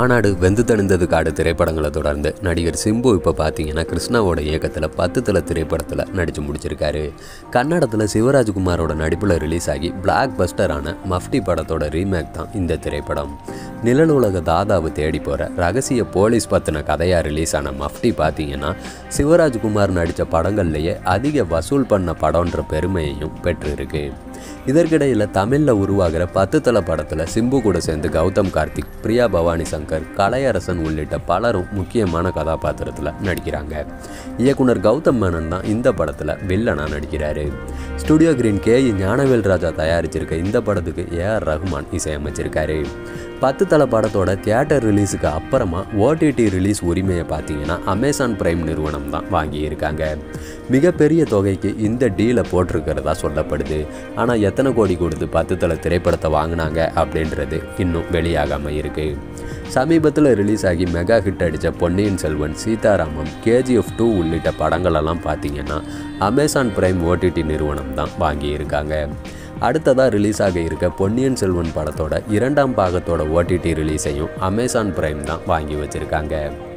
மாநாடு வெந்து தணிந்தது காடு திரைப்படங்களை தொடர்ந்து நடிகர் சிம்பு இப்போ பார்த்தீங்கன்னா கிருஷ்ணாவோட இயக்கத்தில் பத்து தலை திரைப்படத்தில் நடித்து முடிச்சிருக்காரு கன்னடத்தில் சிவராஜ்குமாரோட நடிப்பில் ரிலீஸ் ஆகி பிளாக் பஸ்டரான மஃப்டி படத்தோட ரீமேக் தான் இந்த திரைப்படம் நிழல் உலக தாதாவை தேடி போகிற ரகசிய போலீஸ் பற்றின கதையாக ரிலீஸ் ஆன மஃப்டி பார்த்தீங்கன்னா சிவராஜ்குமார் நடித்த படங்கள்லேயே அதிக வசூல் பண்ண படம்ன்ற பெருமையையும் பெற்றிருக்கு இதற்கிடையில் தமிழில் உருவாகிற பத்து தலை படத்தில் சிம்பு கூட சேர்ந்து கௌதம் கார்த்திக் பிரியா பவானி சங்கர் கலையரசன் உள்ளிட்ட பலரும் முக்கியமான கதாபாத்திரத்தில் நடிக்கிறாங்க இயக்குனர் கௌதம் மேனன் தான் இந்த படத்தில் வில்லனாக நடிக்கிறாரு studio green K E Gnanavel Raja தயாரிச்சிருக்க இந்த படத்துக்கு ஏஆர் ரஹ்மான் இசையமைச்சிருக்காரு பத்து தலை படத்தோட தியேட்டர் ரிலீஸுக்கு அப்புறமா ஓடிடி ரிலீஸ் உரிமையை பார்த்தீங்கன்னா அமேசான் பிரைம் நிறுவனம் தான் வாங்கியிருக்காங்க மிகப்பெரிய தொகைக்கு இந்த டீலை போட்டிருக்கிறதா சொல்லப்படுது ஆனால் எத்தனை கோடி கொடுத்து பத்து தலை திரைப்படத்தை வாங்கினாங்க அப்படின்றது இன்னும் வெளியாகாமல் இருக்கு சமீபத்தில் ரிலீஸ் ஆகி மெகா ஹிட் அடித்த பொன்னியின் செல்வன் சீதாராமம் கேஜிஎஃப் டூ உள்ளிட்ட படங்களெல்லாம் பார்த்தீங்கன்னா அமேசான் பிரைம் ஓடிடி நிறுவனம் தான் வாங்கியிருக்காங்க அடுத்ததாக ரிலீஸ் ஆக இருக்க பொன்னியின் செல்வன் படத்தோட இரண்டாம் பாகத்தோட ஓடிடி ரிலீஸையும் அமேசான் பிரைம் தான் வாங்கி வச்சுருக்காங்க